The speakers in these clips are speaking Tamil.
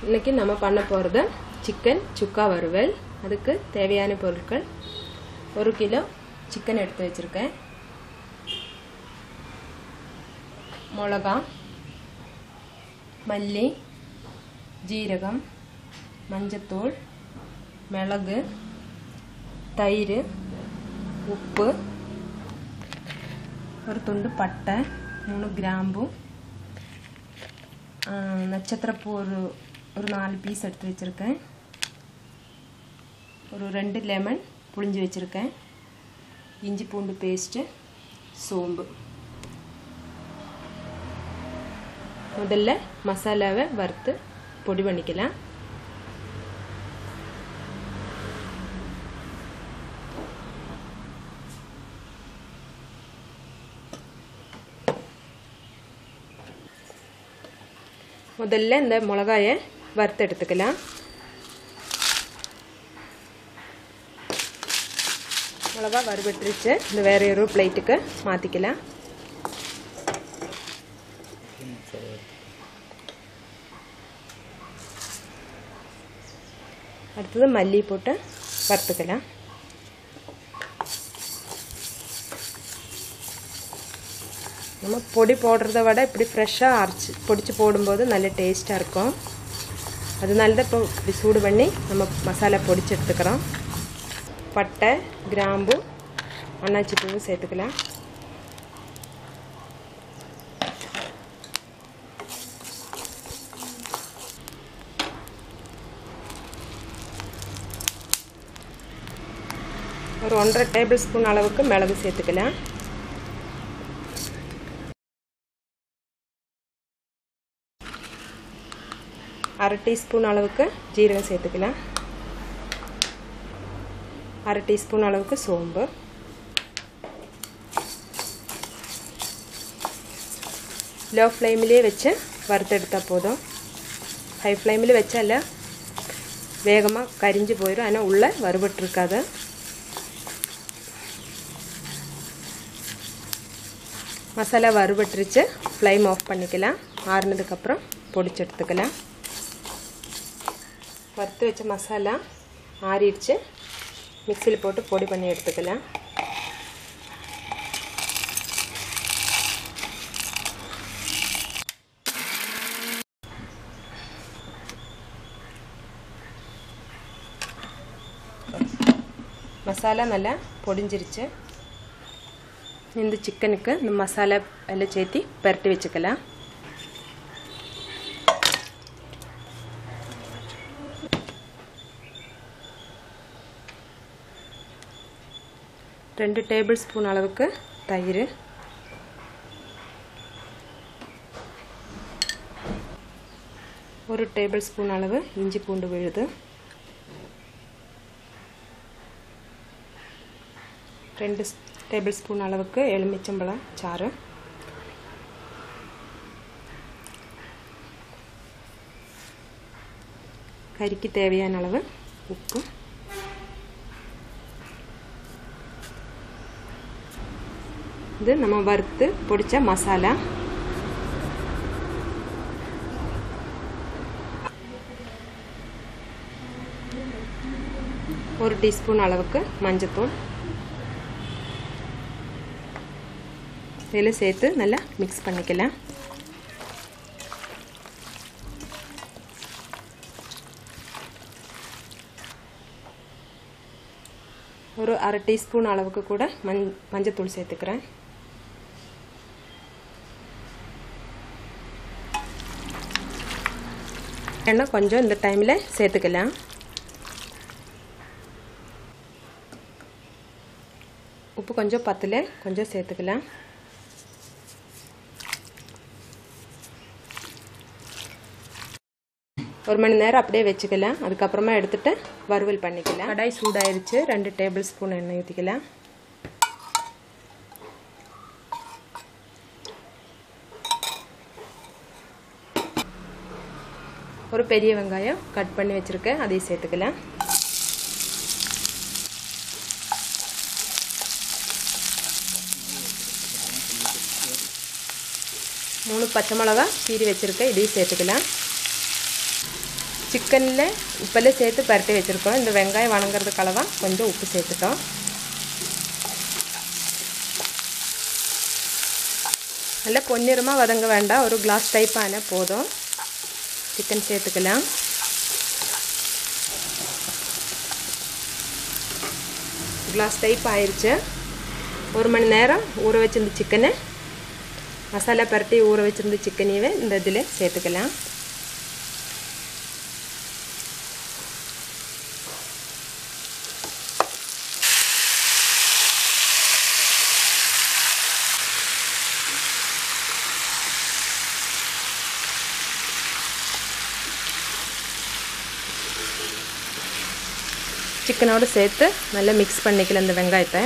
இன்னைக்கு நம்ம பண்ண போகிறது சிக்கன் சுக்கா வறுவல் அதுக்கு தேவையான பொருட்கள் ஒரு கிலோ சிக்கன் எடுத்து வச்சுருக்கேன் மிளகா மல்லி ஜீரகம் மஞ்சத்தூள் மிளகு தயிர் உப்பு ஒரு துண்டு பட்டை மூணு கிராம்பு நட்சத்திரப்பூ ஒரு ஒரு நாலு பீஸ் எடுத்து வச்சுருக்கேன் ஒரு ரெண்டு லெமன் புளிஞ்சு வச்சுருக்கேன் இஞ்சி பூண்டு பேஸ்ட்டு சோம்பு முதல்ல மசாலாவை வறுத்து பொடி பண்ணிக்கலாம் முதல்ல இந்த மிளகாயை வறுத்து எடுத்துக்கலாம் மிளகா வறுபட்டுருச்சு இந்த வேற ஒரு பிளேட்டுக்கு மாற்றிக்கலாம் அடுத்தது மல்லி போட்டு வறுத்துக்கலாம் நம்ம பொடி போடுறத விட இப்படி ஃப்ரெஷ்ஷாக அரைச்சி பொடிச்சு போடும்போது நல்ல டேஸ்ட்டாக இருக்கும் அதனால தான் இப்போ இப்படி சூடு பண்ணி நம்ம மசாலா பொடிச்சு எடுத்துக்கிறோம் பட்டை கிராம்பு அன்னாச்சி பூவும் சேர்த்துக்கலாம் ஒரு ஒன்றரை டேபிள் ஸ்பூன் அளவுக்கு மிளகு சேர்த்துக்கலாம் அரை டீஸ்பூன் அளவுக்கு ஜீரகம் சேர்த்துக்கலாம் அரை டீஸ்பூன் அளவுக்கு சோம்பு லோ ஃப்ளேமிலே வச்சு வறுத்தெடுத்தால் போதும் ஹை ஃப்ளேமில் வச்சால வேகமாக கரிஞ்சு போயிடும் ஆனால் உள்ளே வறுபட்டுருக்காது மசாலா வறுபட்டுருச்சு ஃப்ளைம் ஆஃப் பண்ணிக்கலாம் ஆறுனதுக்கப்புறம் பொடிச்சு எடுத்துக்கலாம் வறுத்து வச்ச மசாலா ஆறிடுச்சு மிக்சியில் போட்டு பொடி பண்ணி எடுத்துக்கலாம் மசாலா நல்லா பொடிஞ்சிருச்சு இந்த சிக்கனுக்கு இந்த மசாலா எல்லாம் சேர்த்து பரட்டி வச்சுக்கலாம் ரெண்டு டேபிள் ஸ்பூன் அளவுக்கு தயிர் ஒரு டேபிள் ஸ்பூன் அளவு இஞ்சி பூண்டு விழுது ரெண்டு டேபிள் ஸ்பூன் அளவுக்கு எலுமிச்சம்பழம் சாறு கறிக்கு தேவையான அளவு உப்பு இது நம்ம வறுத்து பொடிச்ச மசாலா ஒரு டீஸ்பூன் அளவுக்கு மஞ்சத்தூள் இதில் சேர்த்து நல்லா மிக்ஸ் பண்ணிக்கலாம் ஒரு அரை டீஸ்பூன் அளவுக்கு கூட மஞ் மஞ்சத்தூள் சேர்த்துக்கிறேன் எண்ணெய் கொஞ்சம் இந்த டைமில் சேர்த்துக்கலாம் உப்பு கொஞ்சம் பத்தில் கொஞ்சம் சேர்த்துக்கலாம் ஒரு மணி நேரம் அப்படியே வச்சுக்கலாம் அதுக்கப்புறமா எடுத்துகிட்டு வறுவல் பண்ணிக்கலாம் கடாய் சூடாயிருச்சு ரெண்டு டேபிள் ஸ்பூன் எண்ணெய் ஊற்றிக்கலாம் ஒரு பெரிய வெங்காயம் கட் பண்ணி வச்சுருக்கேன் அதையும் சேர்த்துக்கலாம் மூணு பச்சை மிளகா கீறி வச்சுருக்கேன் இதையும் சேர்த்துக்கலாம் சிக்கனில் உப்பெல்லாம் சேர்த்து பரட்டி வச்சுருக்கோம் இந்த வெங்காயம் வணங்குறதுக்கு அளவாக கொஞ்சம் உப்பு சேர்த்துட்டோம் நல்லா பொன்னிறமாக வதங்க வேண்டாம் ஒரு கிளாஸ் டைப் ஆனால் போதும் சிக்கன் சேர்த்துக்கலாம் கிளாஸ் டைப் ஆயிடுச்சு ஒரு மணி நேரம் ஊற வச்சிருந்த சிக்கனை மசாலா பரட்டி ஊற வச்சிருந்த சிக்கனையவே இந்த இதில் சேர்த்துக்கலாம் சிக்கனோடு சேர்த்து நல்லா மிக்ஸ் பண்ணிக்கலாம் இந்த வெங்காயத்தை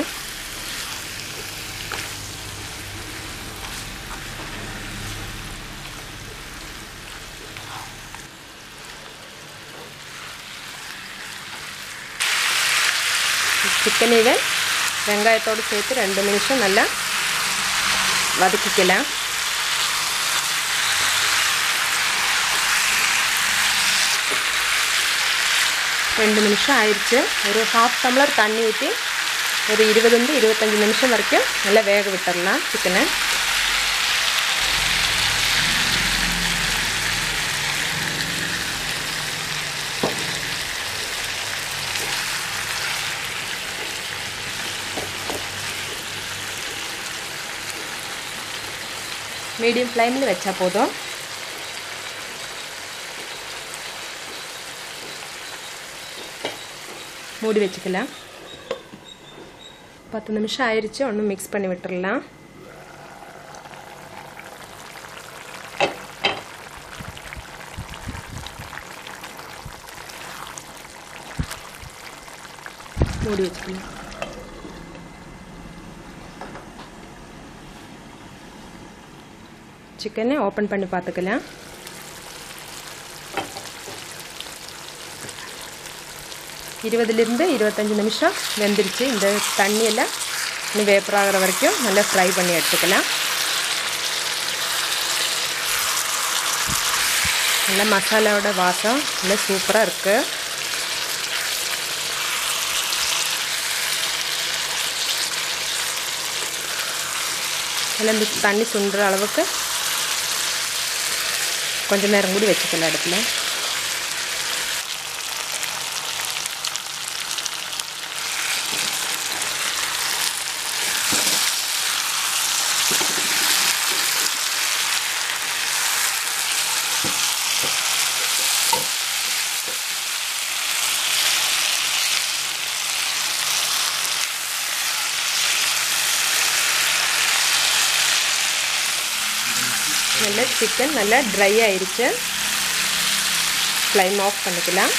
சிக்கனைவே வெங்காயத்தோடு சேர்த்து ரெண்டு நிமிஷம் நல்லா வதக்கிக்கலாம் ரெண்டு நிமிஷம் ஆயிடுச்சு ஒரு ஹாஃப் டம்ளர் தண்ணி ஊற்றி ஒரு இருபதுலேருந்து இருபத்தஞ்சி நிமிஷம் வரைக்கும் நல்லா வேக விட்டுடலாம் சிக்கனை மீடியம் ஃப்ளேமில் வச்சா போதும் மூடி வச்சுக்கலாம் பத்து நிமிஷம் ஆயிடுச்சு ஒன்றும் மிக்ஸ் பண்ணி விட்டுடலாம் மூடி வச்சுக்கலாம் சிக்கனை ஓப்பன் பண்ணி பார்த்துக்கலாம் இருபதுலேருந்து இருபத்தஞ்சி நிமிஷம் வெந்துருச்சு இந்த தண்ணியெல்லாம் இன்னும் வேப்பராகிற வரைக்கும் நல்லா ஃப்ரை பண்ணி எடுத்துக்கலாம் நல்லா மசாலாவோட வாசம் நல்லா சூப்பராக இருக்குது நல்லா இந்த தண்ணி சுண்டுற அளவுக்கு கொஞ்சம் நேரம் கூடி வச்சுக்கலாம் இடத்துல நல்லா சிக்கன் நல்லா ட்ரை ஆயிடுச்சு ஃப்ளைம் ஆஃப் பண்ணிக்கலாம்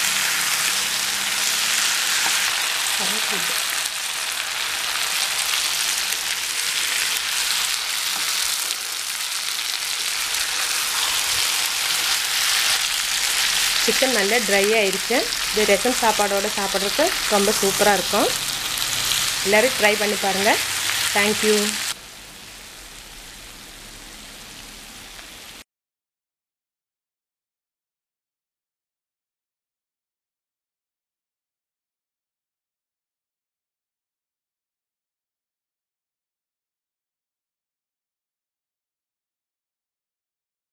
சிக்கன் நல்லா ட்ரை ஆயிடுச்சு இது ரசம் சாப்பாடோடு சாப்பிட்றதுக்கு ரொம்ப சூப்பராக இருக்கும் எல்லோரும் ட்ரை பண்ணி பாருங்கள் தேங்க்யூ